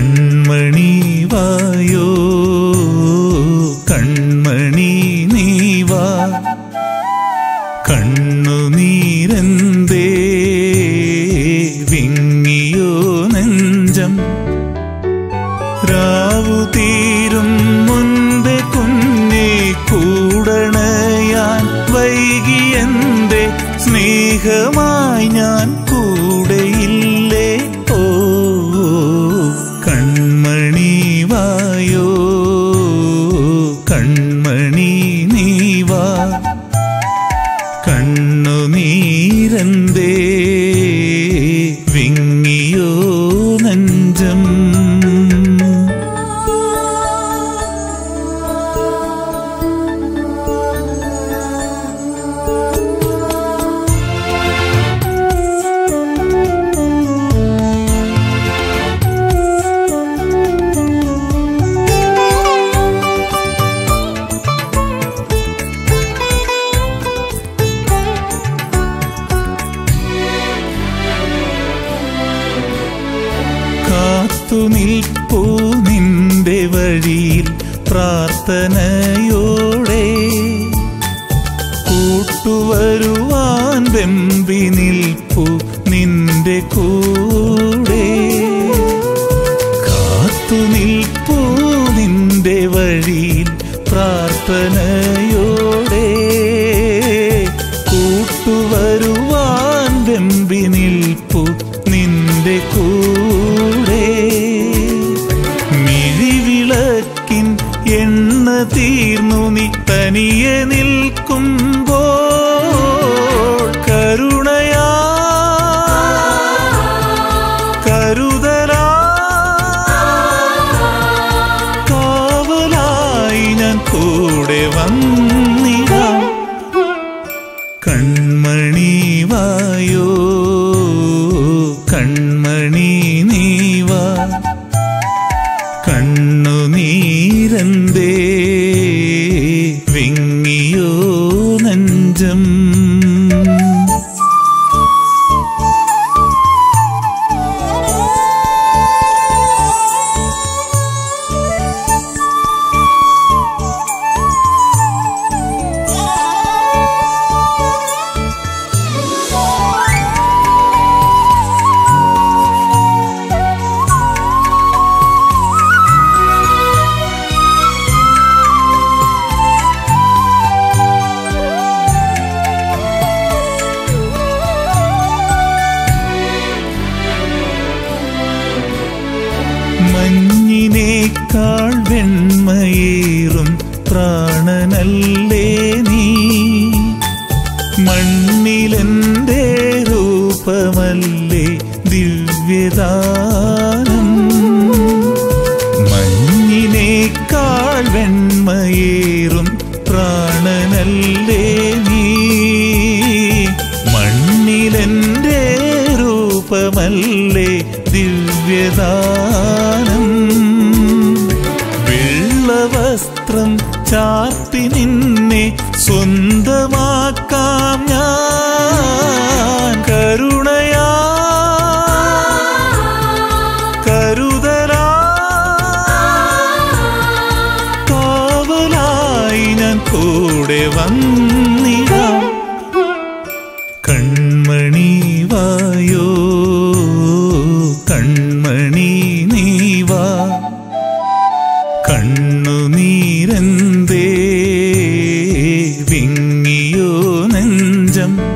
കൺമണി വായോ കൺമണി നീവാ കണ്ണുനീരെന്തേ വിങ്ങിയോ നെഞ്ചം രാവു തീരും മുൻപേ കുഞ്ഞെ കൂടണയാൻ വൈകിയെന്റെ സ്നേഹമായി ഞാൻ കൂടെയില്ലേ ഓ കൺമണി വായോ കൺമണി നീവാ കണ്ണുനീരന്തേ വിങ്ങിയോ നെഞ്ചം കാത്തു നിൽപ്പൂ നിന്റെ വഴിയിൽ പ്രാർത്ഥനയോടെ കൂട്ടുവരുവാൻ വെമ്പി നിൽപ്പു നിന്റെ കൂടെ കാത്തു നിൽപ്പൂ നിന്റെ വഴിയിൽ പ്രാർത്ഥനയോടെ കൂട്ടുവരുവാൻ വെമ്പി നിൽപ്പു നിന്റെ കൂടെ മിഴിവിളക്കിൻ എണ്ണ തീർന്നു നീ തനിയെ നിൽക്കുമ്പോൾ കരുണയാ കരുതലാ കാവലായി ഞാൻ കൂടെ വന്നിടാം കൺമണി വായോ കൺമണി നീവാ കണ്ണുനീരന്തേ വിങ്ങിയോ നെഞ്ചം മഞ്ഞിനേക്കാൾ വെണ്മയേറും പ്രാണനല്ലേ നീ മണ്ണിലെന്റെ രൂപമല്ലേ ദിവ്യദാനം മഞ്ഞിനേക്കാൾ വെണ്മയേറും പ്രാണനല്ലേ നീ മണ്ണിലെന്റെ രൂപമല്ലേ ദിവ്യദാനം വെള്ളവസ്ത്രം ചാർത്തി നിന്നെ സ്വന്തമാക്കാം ഞാൻ കരുണയാ കരുതലാ കാവലായി ഞാൻ കൂടെ വന്നിടാം കൺമണി വായോ കൺമണി നീവാ കണ്ണുനീരന്തേ വിങ്ങിയോ നെഞ്ചം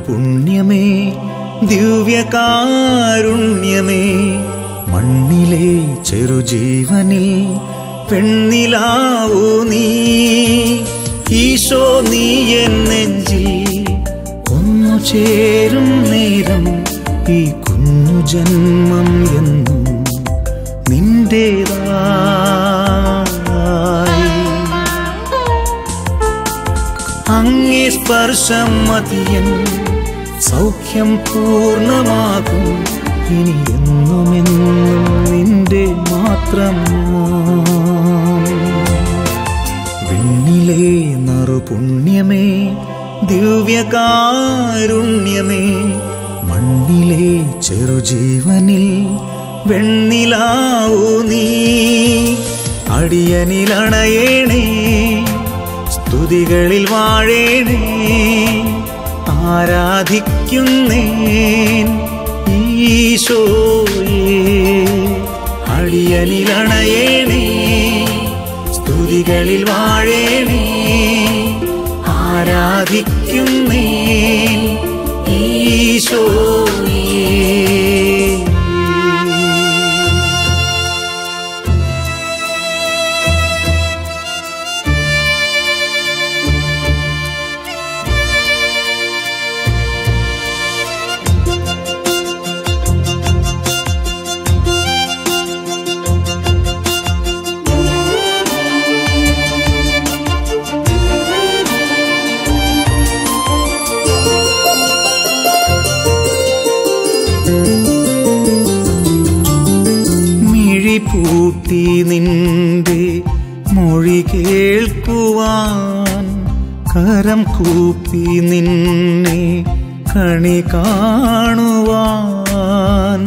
നറുപുണ്യമേ ദിവ്യകാരുണ്യമേ മണ്ണിലെ ചെറുജീവനിൽ പെണ്ണിലാവൂ നീ ഈശോ നീ എൻ നെഞ്ചിൽ ഒന്നു ചേരും നേരം ഈ കുഞ്ഞു ജന്മം എന്നും നിന്റേതായി അങ്ങേ സ്പർശം മതിയൻ സൗഖ്യം പൂർണ്ണമാകും ഇനി എന്നുമെന്നും നിന്റെ മാത്രം വിണ്ണിലെ നറുപുണ്യമേ ദിവ്യകാരുണ്യമേ മണ്ണിലെ ചെറുജീവനിൽ വെണ്ണിലാവൂ നീ അടിയനിലണയേണേ സ്തുതികളിൽ വാഴേണേ ആരാധിക്കുന്നേൻ ഈശോയേ അടിയനിലണയേണേ സ്തുതികളിൽ വാഴേണേ ആരാധിക്കുന്നേൻ ഈശോയേ മിഴി പൂട്ടി നിന്റെ മൊഴി കേൾക്കുവാൻ കരം കൂപ്പി നിന്നെ കണി കാണുവാൻ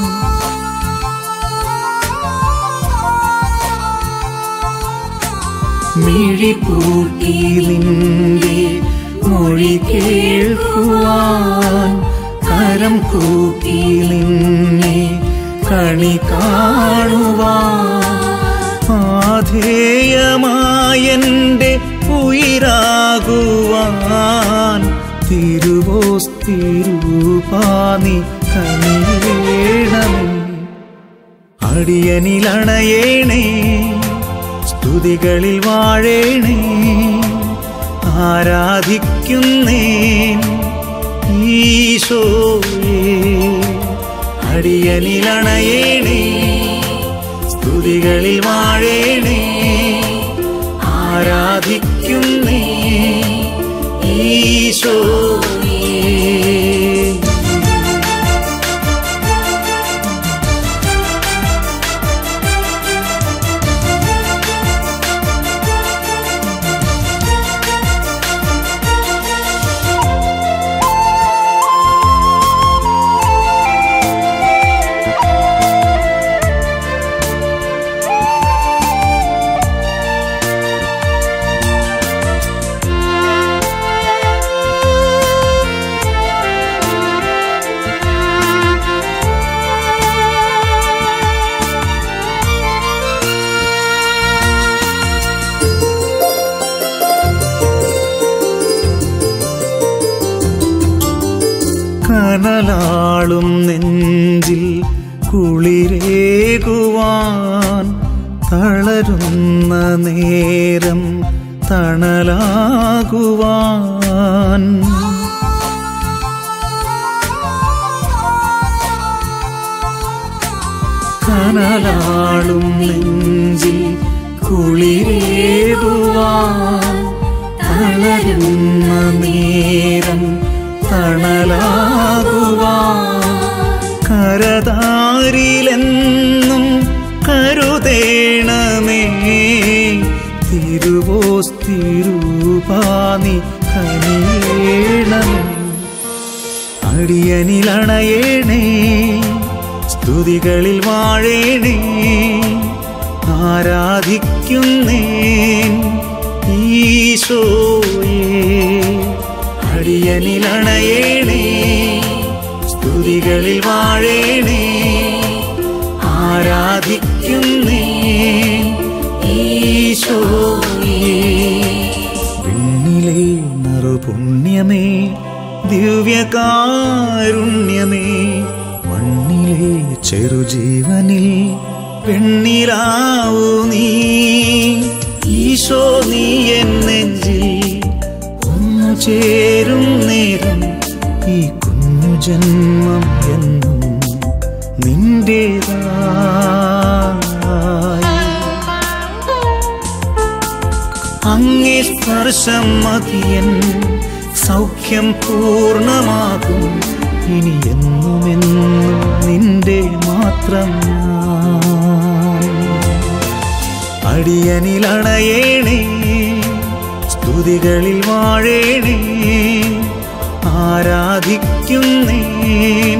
മിഴി പൂട്ടി നിന്റെ മൊഴി കേൾക്കുവാൻ കരം കൂപ്പി നിന്നെ കണി കാണുവാൻ ആധേയമായന്റെ ഉയരാകുവാൻ തിരുവോസ്തിരുപാനി കണിയേണമേ അടിയനിലണയേണേ സ്തുതികളിൽ വാഴേണേ ആരാധിക്കുന്നേൻ ഈശോയേ അടിയനിലണയേണേ സ്തുതികളിൽ വാഴേണേ ആരാധിക്കുന്നേ ഈശോയേ കനലാളും നെഞ്ചിൽ കുളിരേകുവാൻ തളരുന്ന നേരം തണലാകുവാൻ കനലാളും നെഞ്ചിൽ കുളിരേകുവാൻ തളരുന്ന നേരം തണലാകുവാൻ കരതാരിലെന്നും കരുതേണമേ തിരുവോസ്തിരുപാനി കനിയേണമേ അടിയനിലണയേണേ സ്തുതികളിൽ വാഴേണേ ആരാധിക്കുന്നേൻ ഈശോയേ അടിയനിലണയേണേ സ്തുതികളിൽ വാഴേണേ ആരാധിക്കുന്നേൻ ഈശോയേ വിണ്ണിലെ നറുപുണ്യമേ ദിവ്യകാരുണ്യമേ മണ്ണിലെ ചെറുജീവനിൽ പെണ്ണിലാവൂ നീ ഈശോ നീ എൻ നെഞ്ചിൽ ഒന്നു ചേരും നേരം ഈ കുഞ്ഞു ജന്മം എന്നും നിന്റേതായി അങ്ങേ സ്പർശം മതിയൻ സൗഖ്യം പൂർണ്ണമാകും ഇനി എന്നുമെന്നും നിന്റെ മാത്രം ഞാൻ അടിയനിലണയേണേ സ്തുതികളിൽ വാഴേണേ ആരാധിക്കുന്നേൻ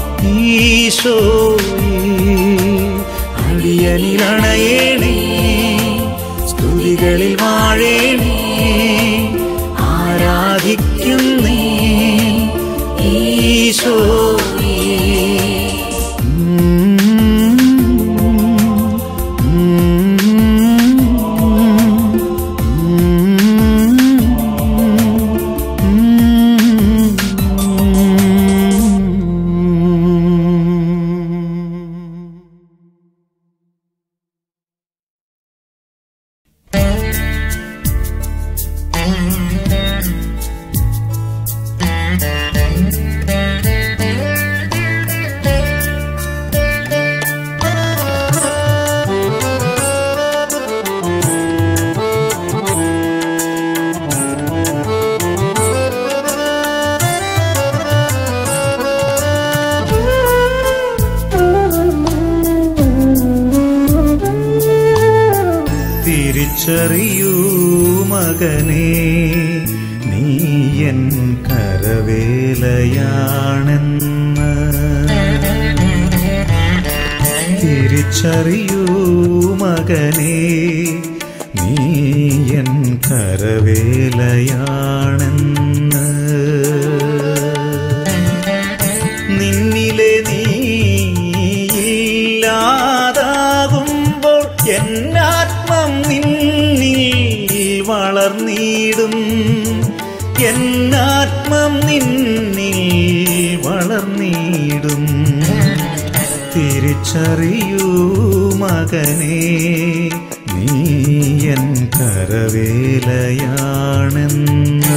ഈശോയേ അടിയനിലണയേണേ സ്തുതികളിൽ വാഴേണേ ആരാധിക്കുന്നേ ഈശോയേ തിരിച്ചറിയൂ മകനെ നീ എൻ കരവേലയാണെന്ന് തിരിച്ചറിയൂ മകനെ നീ എൻ കരവേലയാണെന്ന് നിന്നിലെ നീ ഇല്ലാതാകുമ്പോൾ എന്നാത്മം നിന്നിൽ വളർന്നിടും എന്നാത്മം നിന്നിൽ വളർന്നിടും തിരിച്ചറിയൂ മകനെ നീ എൻ കരവേലയാണെന്ന്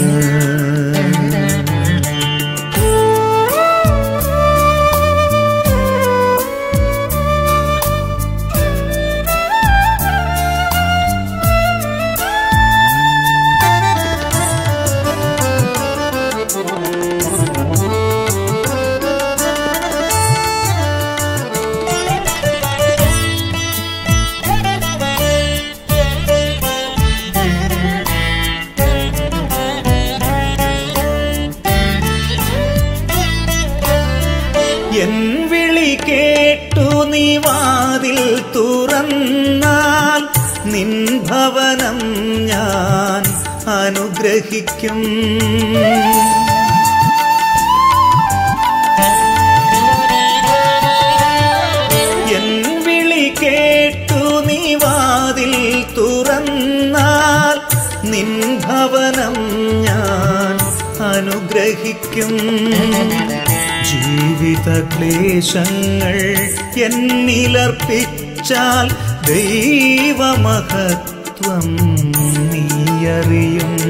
എൻ വിളി കേട്ടു നീ വാതിൽ തുറന്നാൽ നിൻ ഭവനം ഞാൻ അനുഗ്രഹിക്കും എൻ വിളി കേട്ടു നീ വാതിൽ തുറന്നാൽ നിൻ ഭവനം ഞാൻ അനുഗ്രഹിക്കും ജീവിത ക്ലേശങ്ങൾ എന്നിലർപ്പിച്ചാൽ ദൈവമഹത്വം നീയറിയും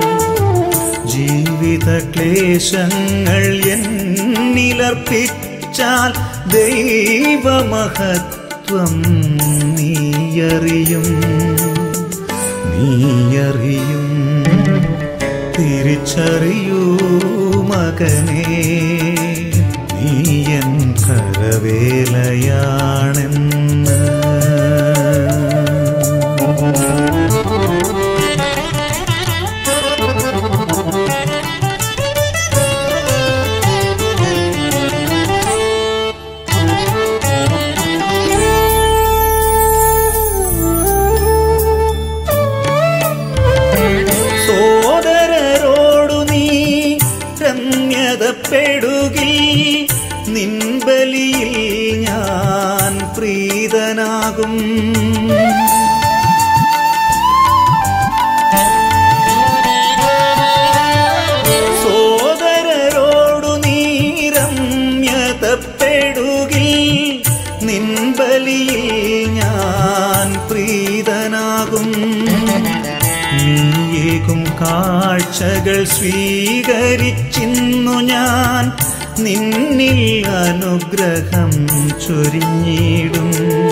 ജീവിത ക്ലേശങ്ങൾ എന്നിലർപ്പിച്ചാൽ ദൈവമഹത്വം നീയറിയും നീയറിയും തിരിച്ചറിയൂ മകനെ നീയൻ കരവേലയാണെന്ന് സോദരരോടു നീ രമ്യതപ്പെടുകിൽ നിൻ ബലിയിൽ ഞാൻ പ്രീതനാകും നീയേകും കാഴ്ചകൾ സ്വീകരിച്ചിന്നു ഞാൻ നിന്നിൽ അനുഗ്രഹം ചൊരിഞ്ഞിടും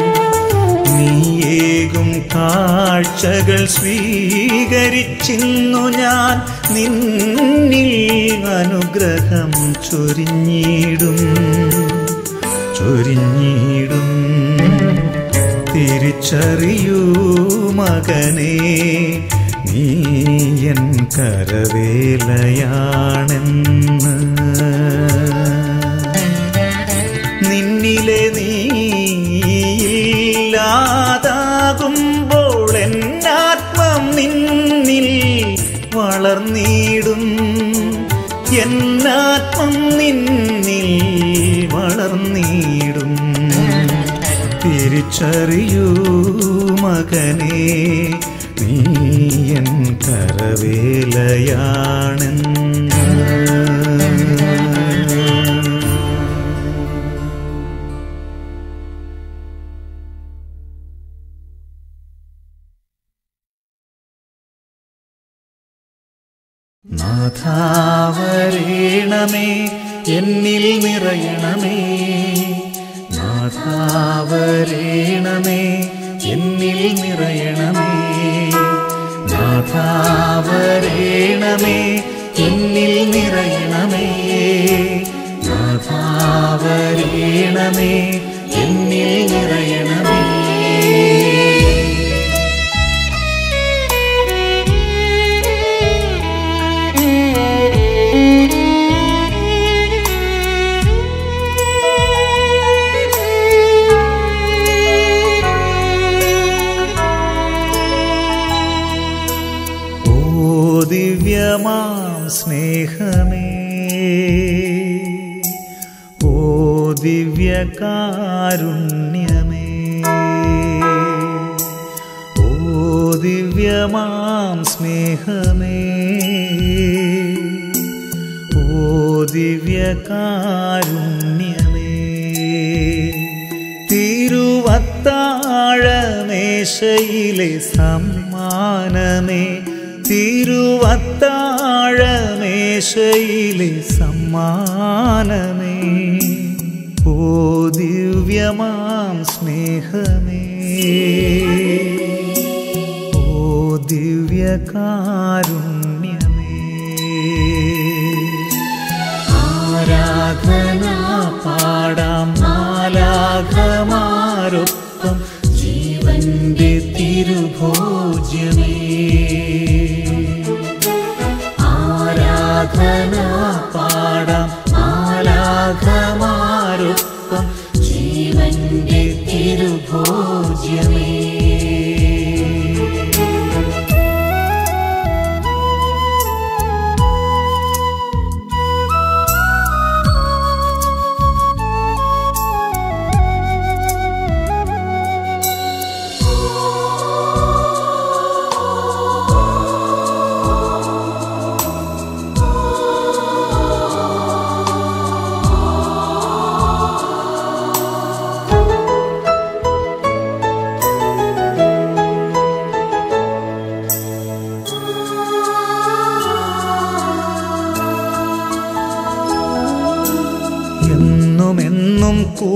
നീയേകും കാഴ്ചകൾ സ്വീകരിച്ചിന്നു ഞാൻ നിന്നിൽ അനുഗ്രഹം ചൊരിഞ്ഞിടും ചൊരിഞ്ഞിടും തിരിച്ചറിയൂ മകനെ നീ എൻ കരവേലയാണെന്ന് നിന്നിലെ നീയില്ലാതാകുമ്പോൾ എന്നാത്മം നിന്നിൽ വളർന്നിടും എന്നാത്മം നിന്നിൽ വളർന്നിടും തിരിച്ചറിയൂ മകനെ നീ എൻ കരവേലയാണെന്ന് നാഥാവരേണമേ എന്നിൽ നിറയണമേ നാഥാവരേണമേ എന്നിൽ നിറയണമേ നാഥാവരേണമേ എന്നിൽ നിറയണമേ നാഥാവരേണമേ എന്നിൽ നിറയണമേ ഓ ദിവ്യമാം സ്നേഹമേ ഓ ദിവ്യകാരുണ്യമേ ഓ ദിവ്യമാം സ്നേഹമേ ഓ ദിവ്യകാരുണ്യമേ തിരുവത്താഴമേശയിലെ സമ്മാനമേ തിരുവത്താഴമേശയിലെ സമ്മാനമേ ഓ ദിവ്യമാം സ്നേഹമേ ഓ ദിവ്യകാരുണ്യമേ ആരാധന പാടാം മാലാഘമാരൊപ്പം ജീവന്റെ തിരുഭോജ്യമേ ആരാധന പാടാം മാലാഘമാരൊപ്പം ജീവന്റെ തിരുഭോജ്യമേ എന്നും എന്നും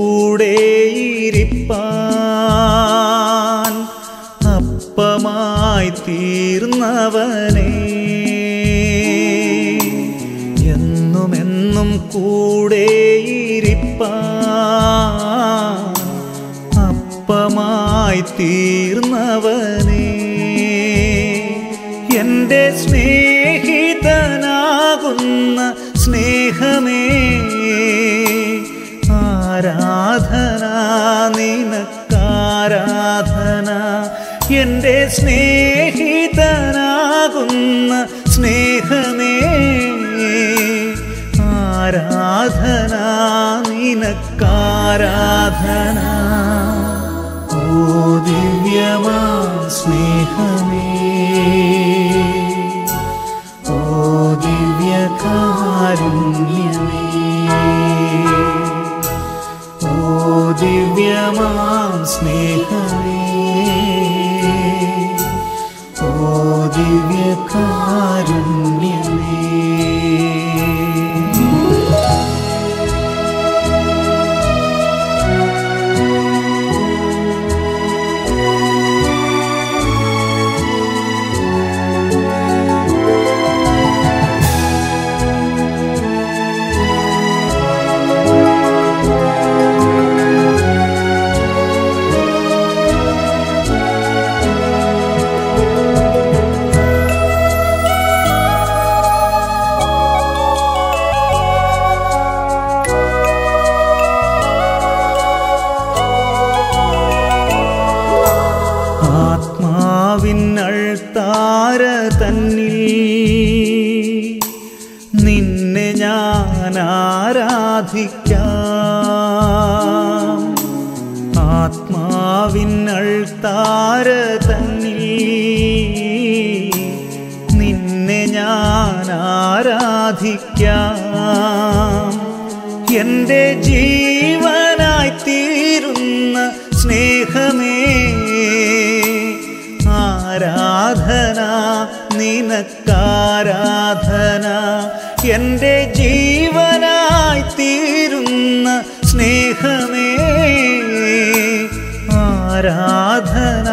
കൂടെയിരിപ്പാൻ അപ്പമായി തീർന്നവനേ എന്നും എന്നും കൂടെയിരിപ്പാൻ അപ്പമായി തീർന്നവനേ എൻ്റെ സ്നേഹിതനാകുന്ന സ്നേഹമേ ആരാധന നിനക്കാരാധന എൻ്റെ സ്നേഹിതനാകുന്ന സ്നേഹമേ ആരാധന നിനക്കാരാധന ഓ ദിവ്യമാ സ്നേഹമേ ഓ ദിവ്യകാരുണ്യമേ ഓ ദിവ്യമാം സ്നേഹമേ ഓ ദിവ്യ ആത്മാവിനൾത്താര തന്നിൽ നിന്നെ ഞാൻ ആരാധിക്കാം ആത്മാവിനൾത്താര തന്നിൽ നിന്നെ ഞാൻ ആരാധിക്കാം എൻ്റെ ജീവനായി തീരുന്ന സ്നേഹമേ ആരാധന നിനക്കാരാധന എൻ്റെ ജീവനായി തീരുന്ന സ്നേഹമേ ആരാധന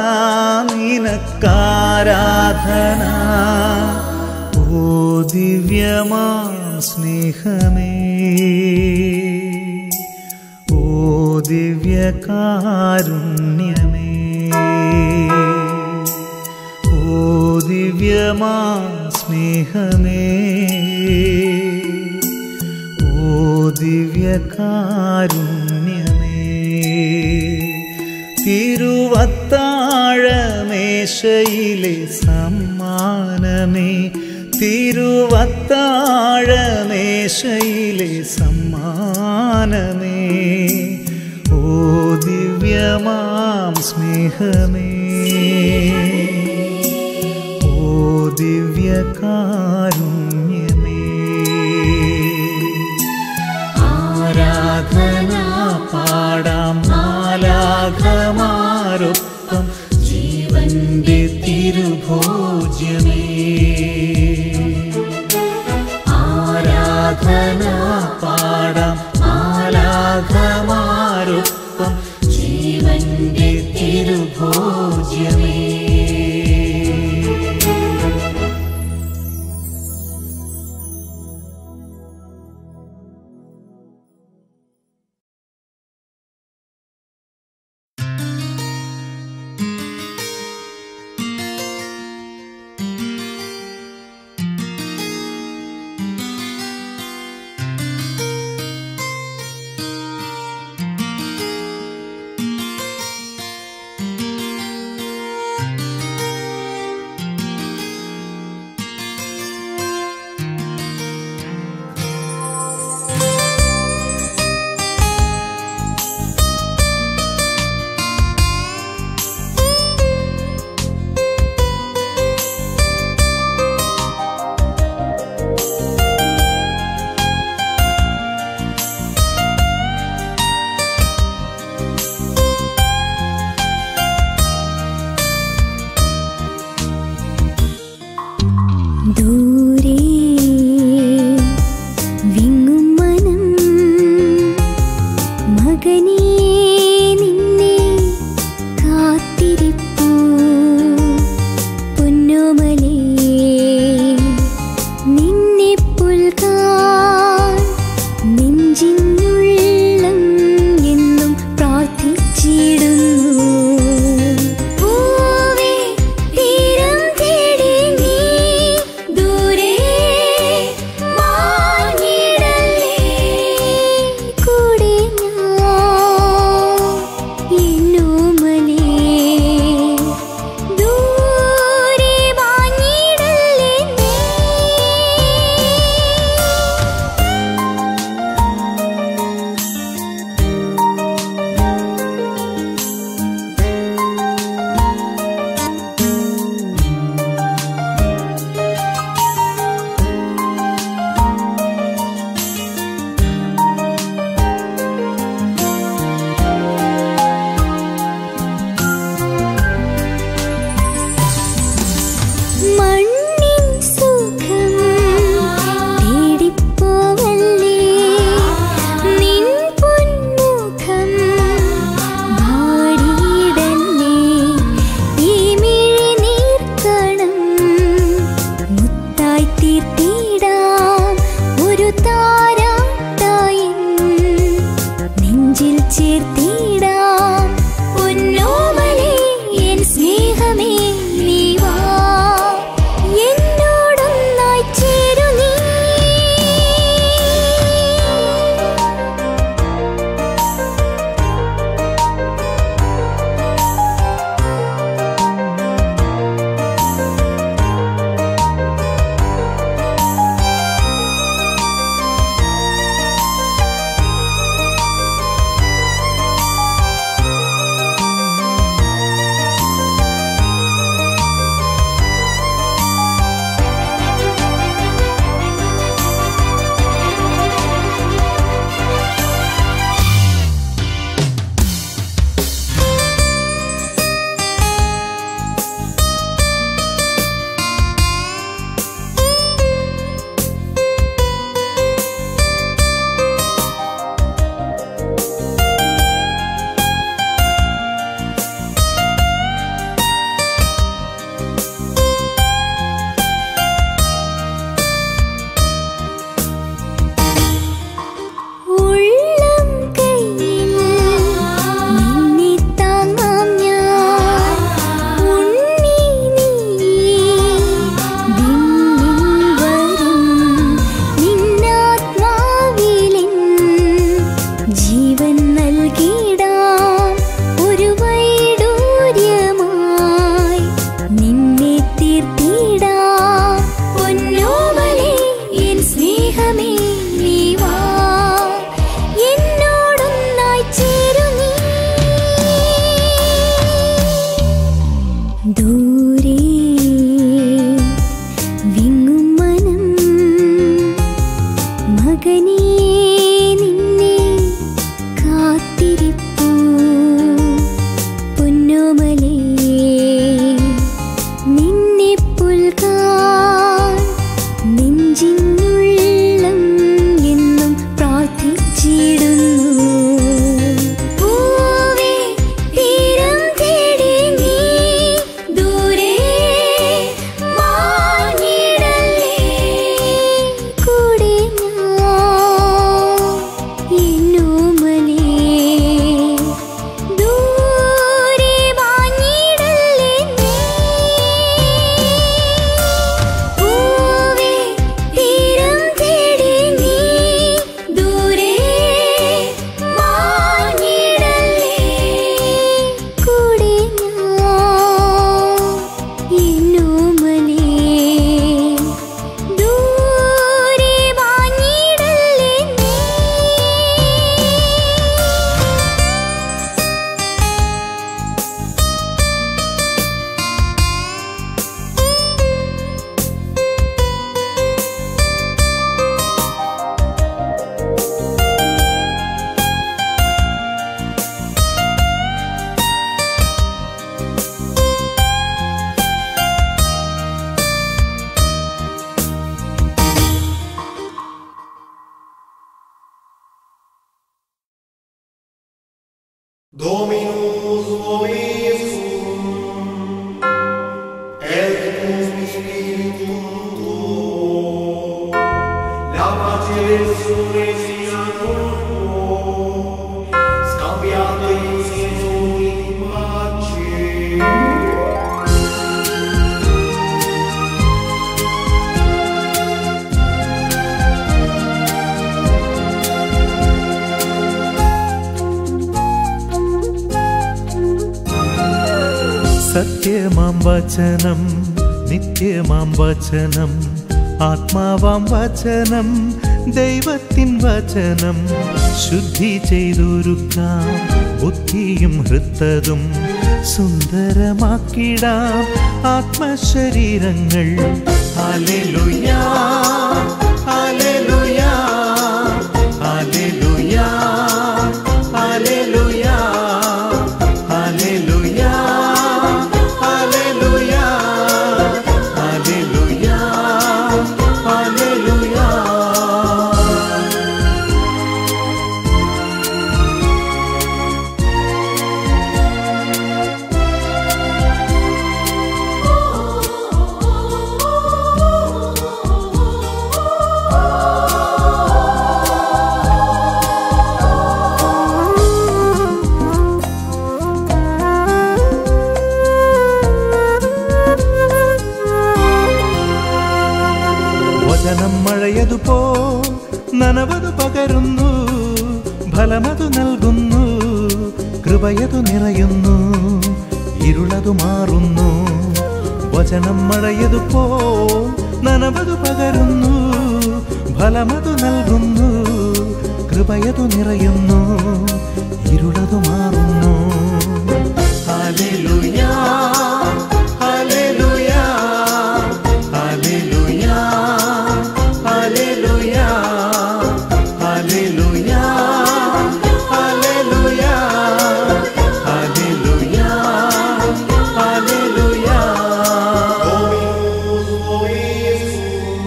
നിനക്കാരാധന ഓ ദിവ്യമാ സ്നേഹമേ ഓ ദിവ്യകാരുണ്യമേ ഓ ദിവ്യമാ സ്നേഹമേ ഓ ദിവ്യകാരുണ്യമേ തിരുവത്താഴമേശയിലെ സമ്മാനമേ തിരുവത്താഴമേശയിലെ സമ്മാനമേ ഓ ദിവ്യമാം സ്നേഹമേ ഓ ദിവ്യകാരുണ്യമേ ആരാധന പാടാം മാലാഘമാരൊപ്പം ജീവന്റെ തിരുഭോജ്യമേ ആരാധന പാടാം മാലാഘമാരൊപ്പം ജീവന്റെ തിരുഭോജ്യമേ ദൂരെ വിങ്ങും മനം മകനേ നിന്നെ കാത്തിരിപ്പൂ പൊന്നോമലേ നിന്നെ പുൽകാൻ നെഞ്ചിനുള്ളം എന്നും പ്രാർത്ഥിച്ചിടുന്നു പൂവേ തീരം തേടി നീ ദൂരെ Dominus vobiscum, et cum spiritum tuo, la pace resurrexion tuo, scambiato in senso in pace. സത്യമാം വചനം നിത്യമാം വചനം ആത്മാവാം വചനം ദൈവത്തിൻ വചനം ശുദ്ധി ചെയ്തൊരുക്കാം ബുദ്ധിയും ഹൃത്തതും സുന്ദരമാക്കിടാം ആത്മശരീരങ്ങൾ ഹല്ലേലൂയാ ഹല്ലേലൂയാ ഹല്ലേലൂയാ ഹല്ലേലൂയാ ഹല്ലേലൂയാ ഹല്ലേലൂയാ ഹല്ലേലൂയാ ഹല്ലേലൂയാ വചനം മഴയതുപോ നനവതു പകരുന്നു ഫലമതു നൽകുന്നു കൃപയതു നിറയുന്നു ഇരുളതു മാറുന്നു വചനം മഴയതുപോ നനവതു പകരുന്നു ഫലമതു നൽകുന്നു കൃപയതു നിറയുന്നു ഇരുളതു മാറുന്നു ഹല്ലേലൂയാ ഹല്ലേലൂയാ ഹല്ലേലൂയാ ഹല്ലേലൂയാ ഹല്ലേലൂയാ ഹല്ലേലൂയാ ഹല്ലേലൂയാ ഹല്ലേലൂയാ Dominus vobiscum,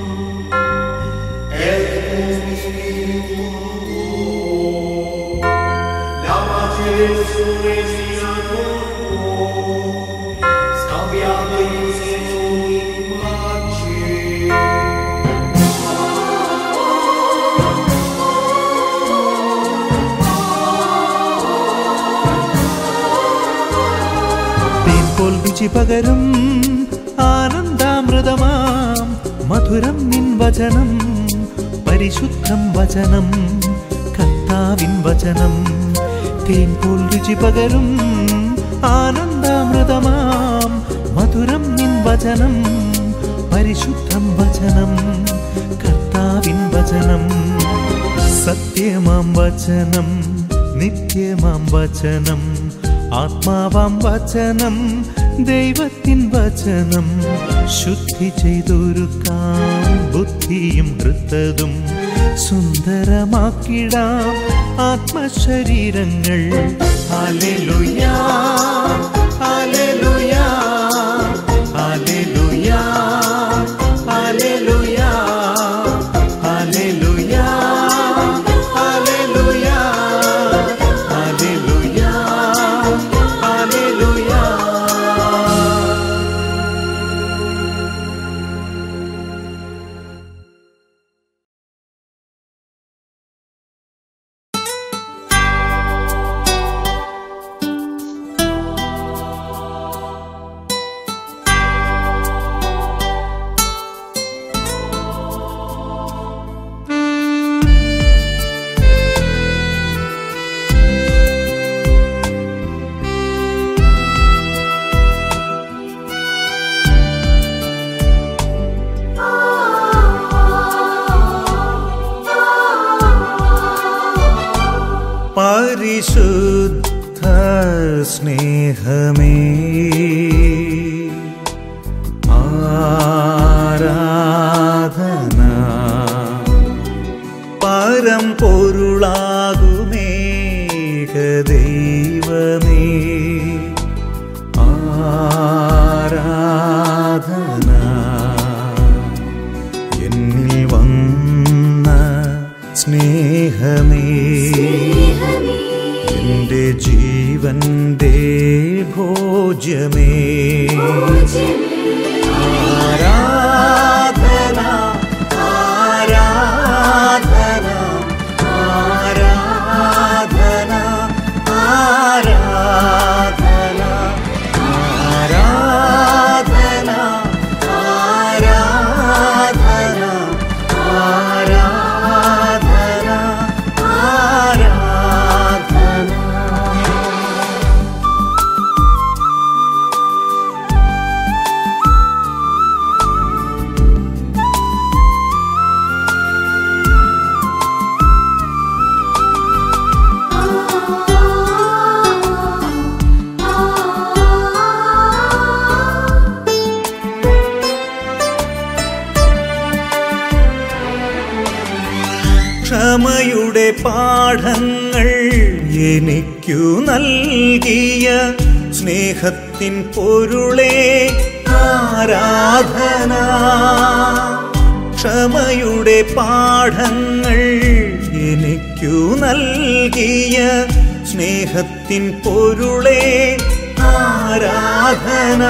et cum spiritum tuo, la pace resurrexion tuo, scambiato in senso in pace. തേൻ പോൽ രുചി പകരും ആനന്ദാമൃതമാം മധുരം നിൻ വചനം പരിശുദ്ധം വചനം കർത്താവിൻ വചനം തേൻ പോൽ രുചി പകരും ആനന്ദാമൃതമാം മധുരം നിൻ വചനം പരിശുദ്ധം വചനം കർത്താവിൻ വചനം സത്യമാം വചനം നിത്യമാം വചനം ആത്മാവാം വചനം ദൈവത്തിൻ വചനം ശുദ്ധി ചെയ്തൊരുക്കാം ബുദ്ധിയും ഹൃത്തതും സുന്ദരമാക്കിടാം ആത്മശരീരങ്ങൾ ഹല്ലേലൂയാ ഹല്ലേലൂയാ ഹല്ലേലൂയാ ഹല്ലേലൂയാ ഹല്ലേലൂയാ ഹല്ലേലൂയാ ഹല്ലേലൂയാ ഹല്ലേലൂയാ പരിശുദ്ധ സ്നേഹമേ ആരാധന പരം പൊരുളാകുമേക ദൈവമേ ആരാധന എന്നിൽ വന്ന സ്നേഹമേ ജീവന്റെ ഭോജ്യമേ ആരാധന ആരാധന ആരാധന ആരാധന ആരാധന ആരാധന ആരാധന ആരാധന ക്ഷമയുടെ പാഠങ്ങൾ എനിക്കു നൽകിയ സ്നേഹത്തിൻ പൊരുളേ ആരാധന ക്ഷമയുടെ പാഠങ്ങൾ എനിക്കു നൽകിയ സ്നേഹത്തിൻ പൊരുളേ ആരാധന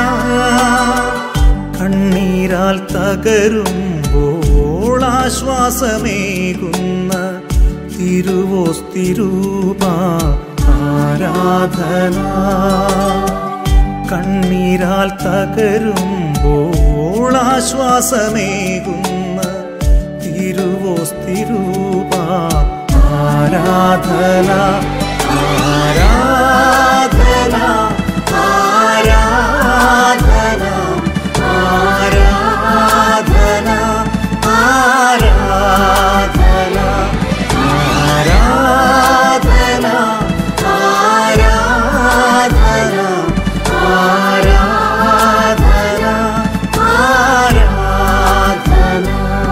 കണ്ണീരാൽ തകരുമ്പോൾ ആശ്വാസമേകുന്ന തിരുവോസ്തിരൂപ ആരാധന കണ്ണീരാൽ തകരുമ്പോൾ ആശ്വാസമേകുന്ന തിരുവോസ്തിരൂപ ആരാധന ആരാധന ആരാധന ആരാധന ആരാധന ആരാധന ആരാധന ആരാധന ആരാധന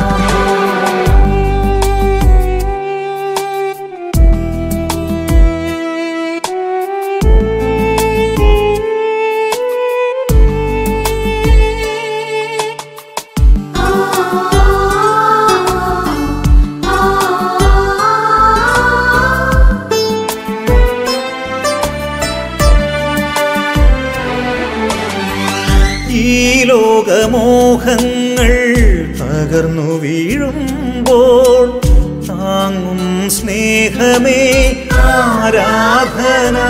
ഈ ലോകമോഹങ്ങൾ തകർന്നു വീഴുമ്പോൾ താങ്ങും സ്നേഹമേ ആരാധന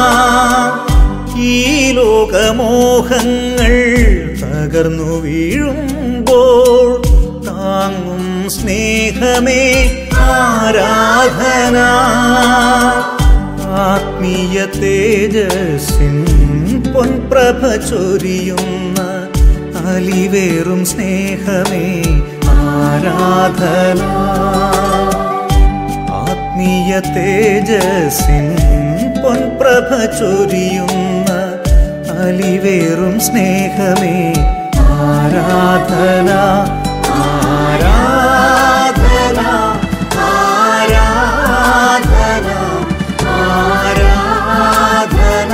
ഈ ലോകമോഹങ്ങൾ തകർന്നു വീഴുമ്പോൾ താങ്ങും സ്നേഹമേ ആരാധന ആത്മീയ തേജസ്സിൻ പൊൻപ്രഭ ചൊരിയുന്ന അലിവേറും സ്നേഹമേ ആരാധന ആത്മീയ തേജസ്സിൻ പൊൻപ്രഭ ചൊരിയുന്ന അലിവേറും സ്നേഹമേ ആരാധന ആരാധന ആരാധന ആരാധന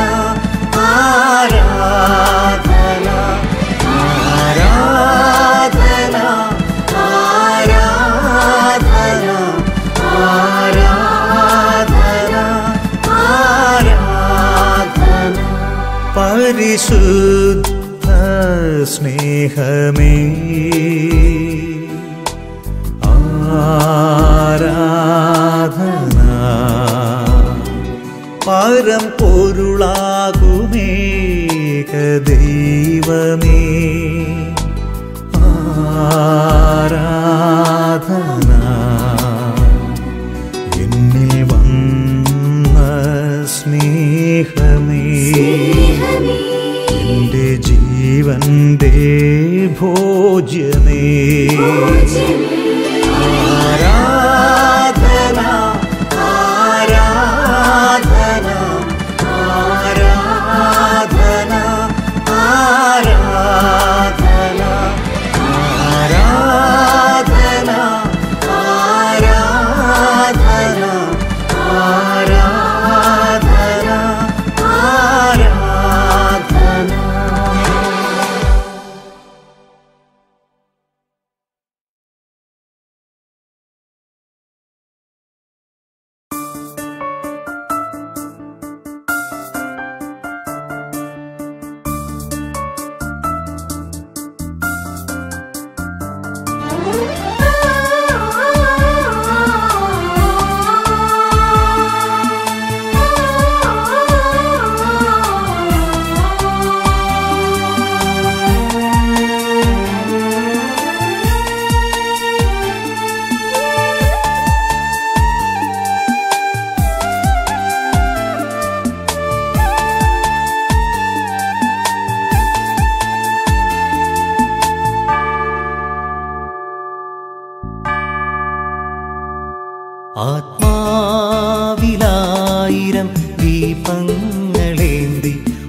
ആരാധന ആരാധന ആരാധന ആരാധന ആരാധന പരിശുദ്ധ സ്നേഹമേ ആരാധന പരം പൊരുളാകുമേക ദൈവമേ ആരാധന എന്നിൽ വന്ന സ്നേഹമേ എൻ്റെ ജീവന്റെ ഭോജ്യമേ ആരാധന ആരാധന ആരാധന ആരാധന ആരാധന ആരാധന ആരാധന ആരാധന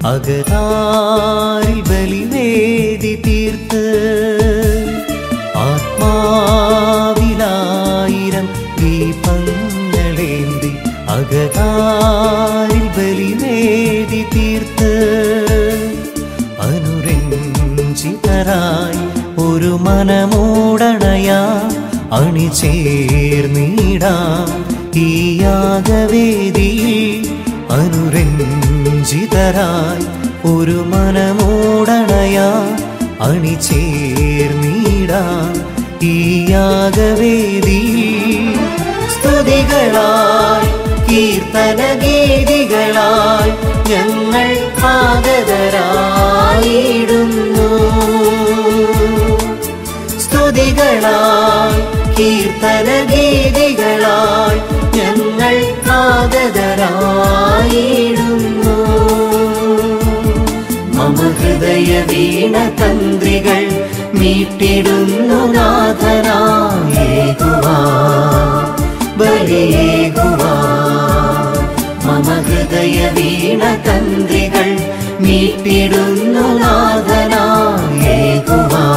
അകതാരിൽ ബലിവേദി തീർത്ത് ആത്മാവിലായിരം ദീപങ്ങളേന്തി അകതാരിൽ ബലിവേദി തീർത്ത് അനുരഞ്ജിതരായി ഒരു മനമോടണയാ അണിചേർന്നിടാം ഈ യാഗവേദിയിൽ അനുരഞ്ജിതരായി ഒരു മനമോടണയാ അണിചേർന്നിടാം ഈ യാഗവേദിയിൽ സ്തുതികളായി കീർത്തനഗീതികളായി ഞങ്ങൾ ആഗതരായിടുന്നു സ്തുതികളായി കീർത്തനഗീതികളായി ഞങ്ങൾ ആഗതരായിടുന്നു മമ ഹൃദയ വീണ തന്ത്രികൾ മീട്ടിടുന്നു നാഥനായേകുവാ ബലിയേകുവാ മമ ഹൃദയ വീണ തന്ത്രികൾ മീട്ടിടുന്നു നാഥനായേകുവാ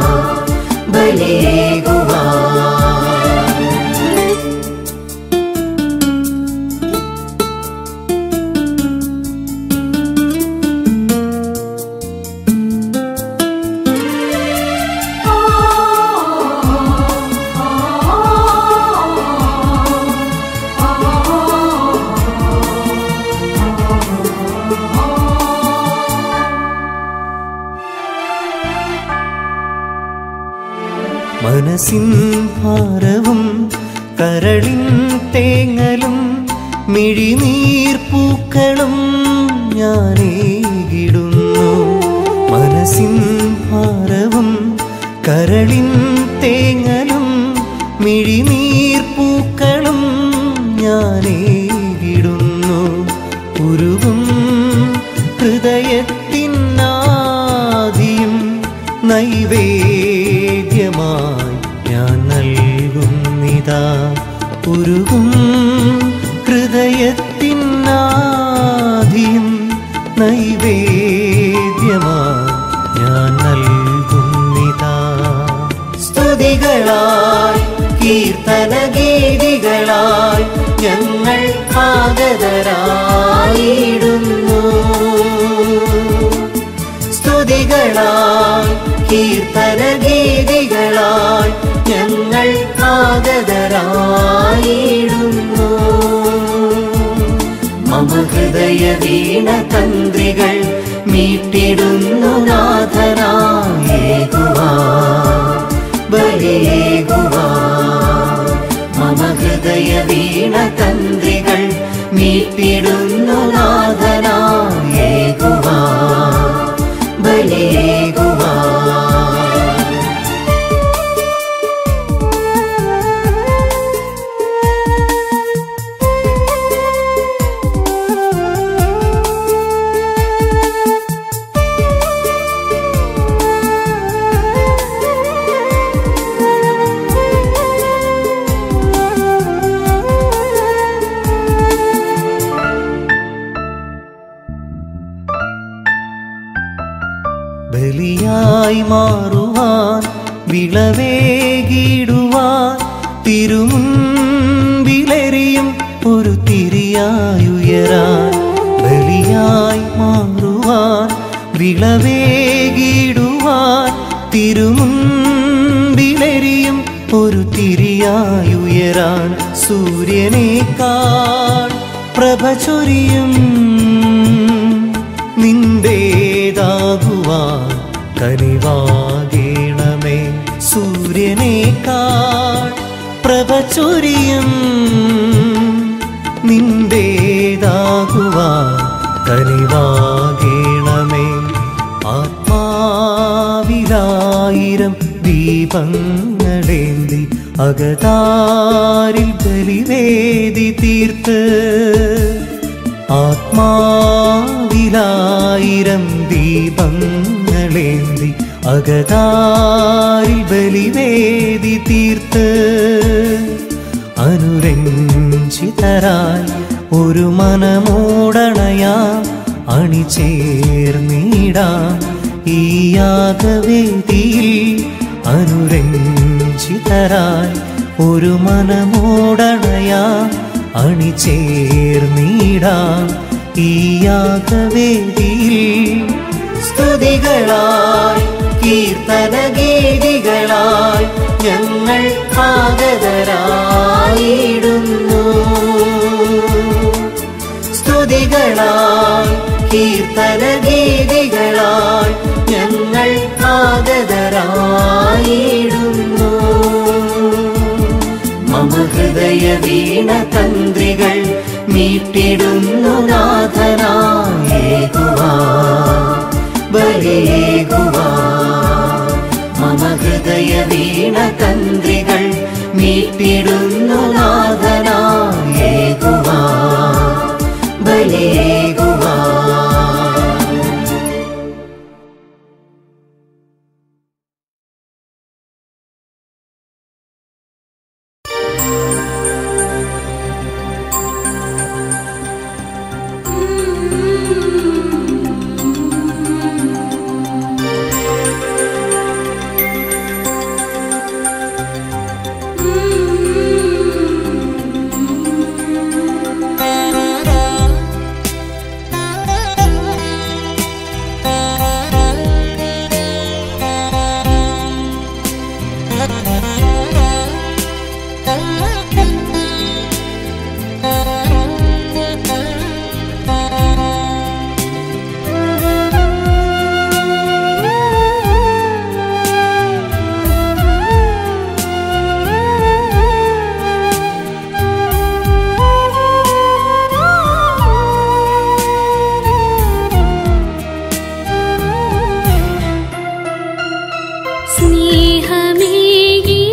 ബലിയേകുവാ മനസ്സിൻ ഭാരവും കരളിൻ തേങ്ങലും മിഴിനീർപ്പൂക്കളും ഞാനേകിടുന്നു മനസ്സിൻ ഭാരവും കരളിൻ തേങ്ങലും മിഴിനീർപ്പൂക്കളും ഞാനേകിടുന്നു ഉരുകും ഹൃദയത്തിനാദിയും നൈവേദ്യമായി ഞാൻ നൽകുന്നിതാ ഉരുകും ഹൃദയത്തിനാദിയും നൈവേദ്യമായി ഞാൻ നൽകുന്നിതാ സ്തുതികളായി കീർത്തനഗീതികളായി ഞങ്ങൾ ആഗതരായിടുന്നു സ്തുതികളായി കീർത്തനഗീതികളായി ഞങ്ങൾ ആഗതരായിടുന്നു മമ ഹൃദയ വീണ തന്ത്രികൾ മീട്ടിടുന്നു നാഥനായേകുവാ ബലിയേകുവാ മമ ഹൃദയ വീണ തന്ത്രികൾ മീട്ടിടുന്നു നാഥനായേകുവാ ബലിയേകുവാ ബലിയായി മാറുവാൻ വിളവേകിടുവാൻ തിരുമുൻപിലെറിയും ഒരു തിരിയായുയരാൻ ബലിയായി മാറുവാൻ വിളവേകിടുവാൻ തിരുമുൻപിലെറിയും ഒരു തിരിയായുയരാൻ സൂര്യനേക്കാൾ പ്രഭ ചൊരിയും നിന്റേതാകുവാൻ കനിവാകേണമേ സൂര്യനേക്കാൾ പ്രഭ ചൊരിയും നിന്റേതാകുവാൻ കനിവാകേണമേ ആത്മാവിലായിരം ദീപങ്ങളേന്തി അകതാരിൽ ബലിവേദി തീർത്ത് ആത്മാവിലായിരം ദീപങ്ങളേന്തി അകതാരിൽ ബലിവേദി തീർത്ത് അനുരഞ്ജിതരായി ഒരു മനമോടണയാ അണിചേർന്നിടാം ഈ യാഗവേദിയിൽ അനുരഞ്ജിതരായി ഒരു മനമോടണയാം അണിചേർന്നിടാം ഈ യാഗവേദിയിൽ സ്തുതികളായി കീർത്തനഗീതികളായി ഞങ്ങൾ ആഗതരായിടുന്നു സ്തുതികളായി കീർത്തനഗീതികളായി ഞങ്ങൾ ആഗതരായിടുന്നു മമ ഹൃദയ വീണ തന്ത്രികൾ മീട്ടിടുന്നു നാഥനായേകുവാ ബലിയേകുവാ മമ ഹൃദയ വീണ തന്ത്രികൾ മീട്ടിടുന്നു നാഥനായേകുവാ ബലിയേകുവാ സ്നേഹമേകി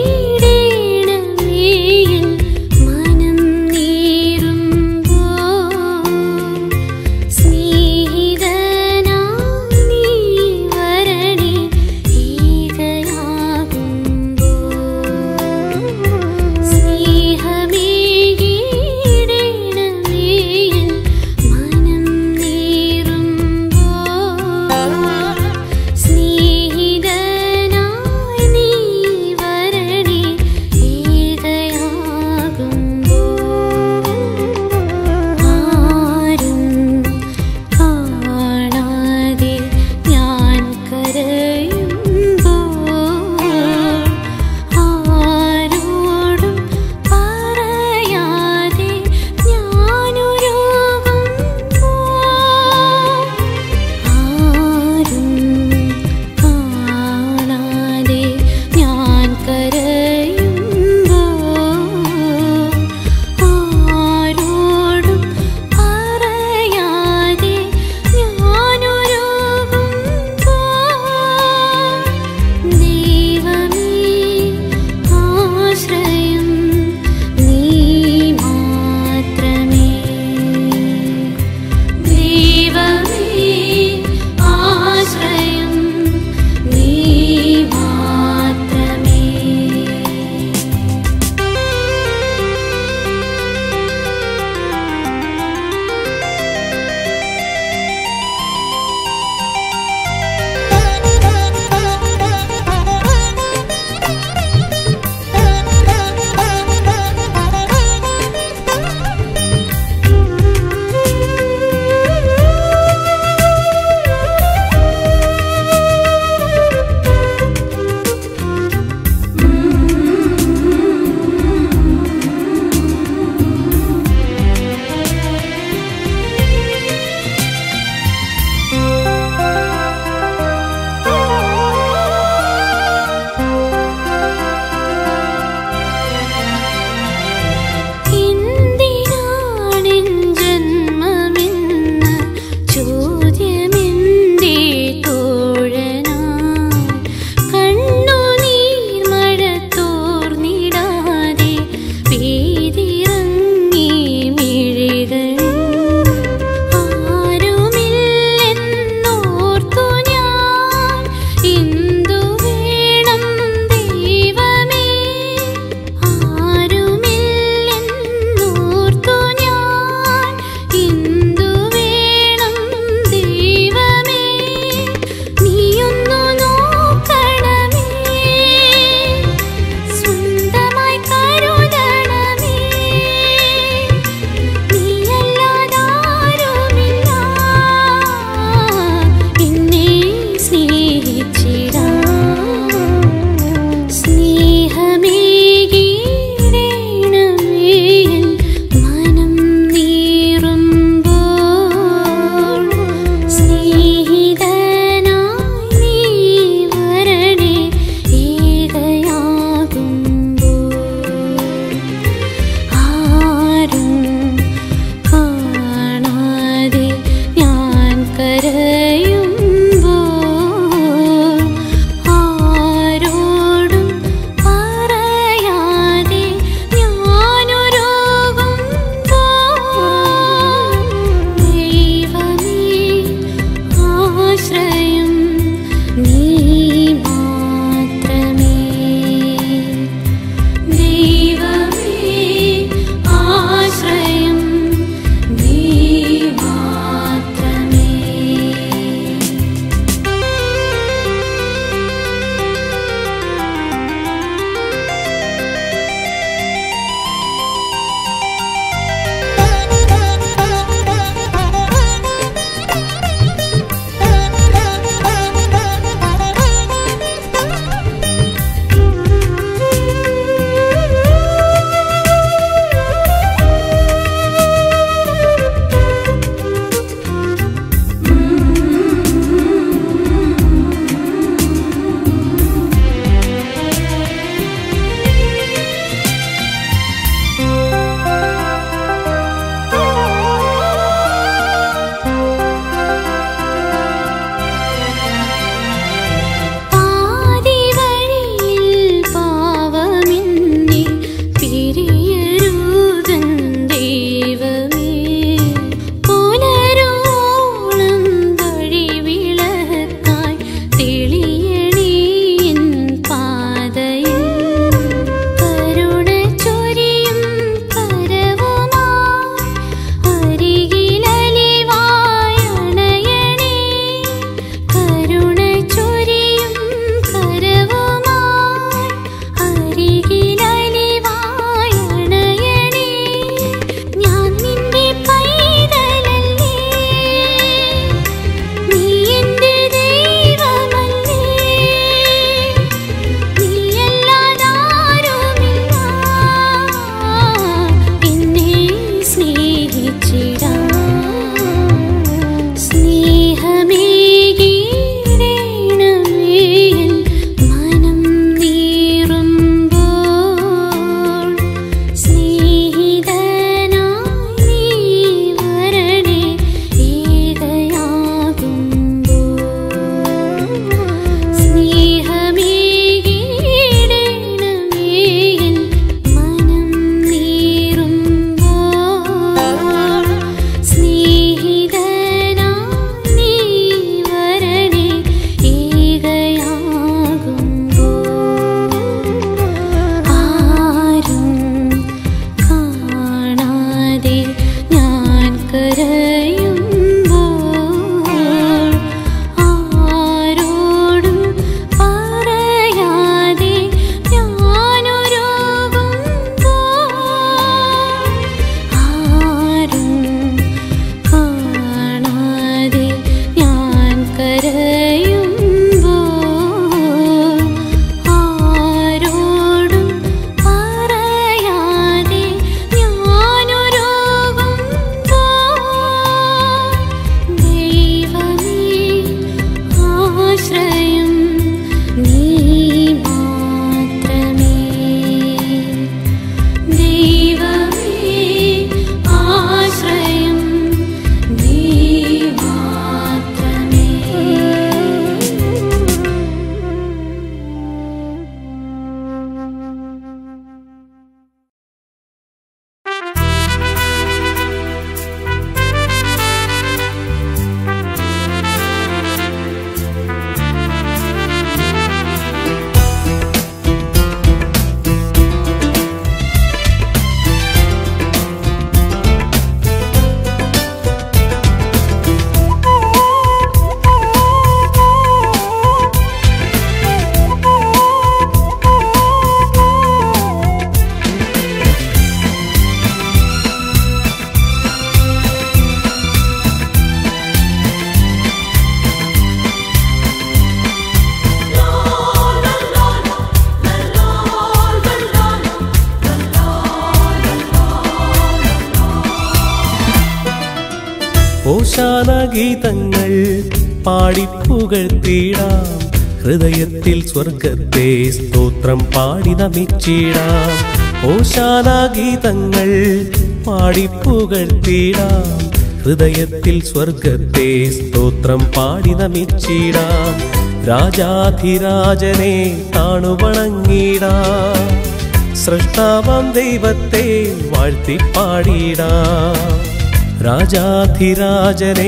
ഓശാന ഗീതങ്ങൾ പാടിപ്പുകഴ്ത്തിടാം ഹൃദയത്തിൽ സ്വർഗത്തെ സ്തോത്രം പാടി നമിച്ചിടാം ഓശാന ഗീതങ്ങൾ പാടിപ്പുകഴ്ത്തിടാം ഹൃദയത്തിൽ സ്വർഗത്തെ സ്തോത്രം പാടി നമിച്ചിടാം രാജാധിരാജനെ താണുവണങ്ങിടാം സൃഷ്ടാവാം ദൈവത്തെ വാഴ്ത്തി പാടിടാം രാജാധിരാജനെ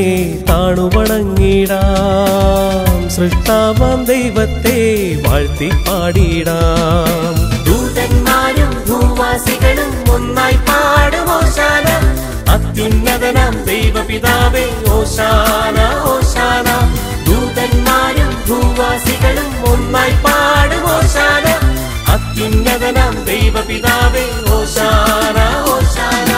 താണുവണങ്ങിടാം സൃഷ്ടാവാം ദൈവത്തെ വാഴ്ത്തി പാടിടാം ദൂതന്മാരും ഭൂവാസികളും ഒന്നായി പാടും ഓശാന അത്യുന്നതനാം ദൈവപിതാവേ ഓശാന ഓശാന ദൂതന്മാരും ഭൂവാസികളും ഒന്നായി പാടും ഓശാന അത്യുന്നതനാം ദൈവപിതാവേ ഓശാന ഓശാന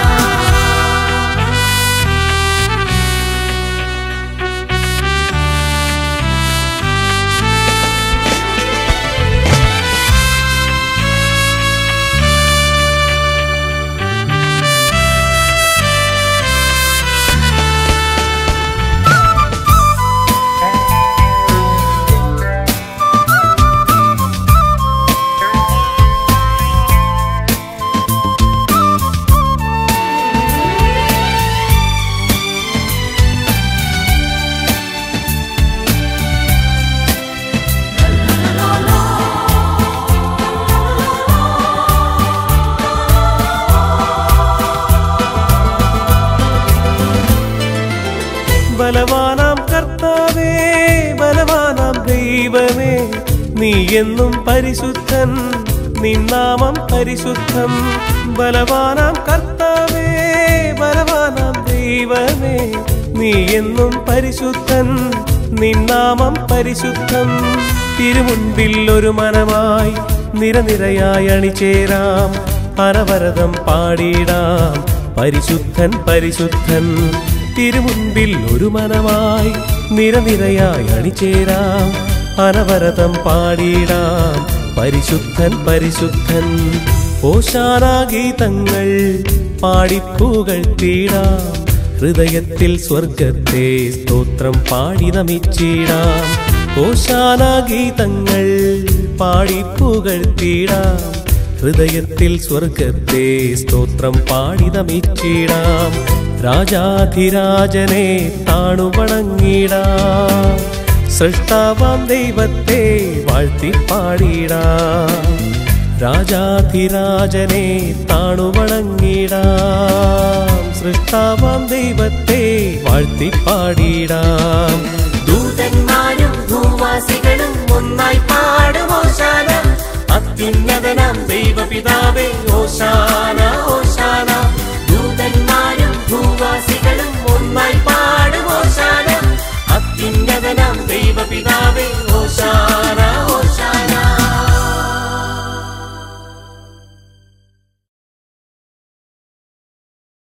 ബലവാനാം കർത്താവേ ബലവാനാം ദൈവമേ നീ എന്നും പരിശുദ്ധൻ നിന്നാമം പരിശുദ്ധം ബലവാനാം കർത്താവേ ബലവാനാം ദൈവമേ നീ എന്നും പരിശുദ്ധൻ നിന്നാമം പരിശുദ്ധം തിരുമുൻപിൽ ഒരു മനമായി നിരനിരയായി അണിചേരാം അനവരതം പാടിടാം പരിശുദ്ധൻ പരിശുദ്ധൻ തിരുമുൻപിൽ ഒരു മനമായി നിരനിരയായി അണിചേരാം അനവരതം പാടിടാം പരിശുദ്ധൻ പരിശുദ്ധൻ ഓശാന ഗീതങ്ങൾ പാടിപ്പുകഴ്ത്തിടാം ഹൃദയത്തിൽ സ്വർഗത്തെ സ്തോത്രം പാടി നമിച്ചിടാം ഓശാന ഗീതങ്ങൾ പാടിപ്പുകഴ്ത്തിടാം ഹൃദയത്തിൽ സ്വർഗത്തെ സ്തോത്രം പാടി നമിച്ചിടാം രാജാധിരാജനെ താണുവണങ്ങിടാം സൃഷ്ടാവാം ദൈവത്തെ വാഴ്ത്തി പാടിടാം രാജാധിരാജനെ താണുവണങ്ങിടാം സൃഷ്ടാവാം ദൈവത്തെ വാഴ്ത്തി പാടിടാം ദൂതന്മാരും ഭൂവാസികളും ഒന്നായി പാടും ഓശാന അത്യുന്നതനാം ദൈവപിതാവേ ഓശാന ഓശാന ദൂതന്മാരും ഭൂവാസികളും ഒന്നായി പാടും ഓശാന അത്യുന്നതനാം ദൈവപിതാവേ ഓശാന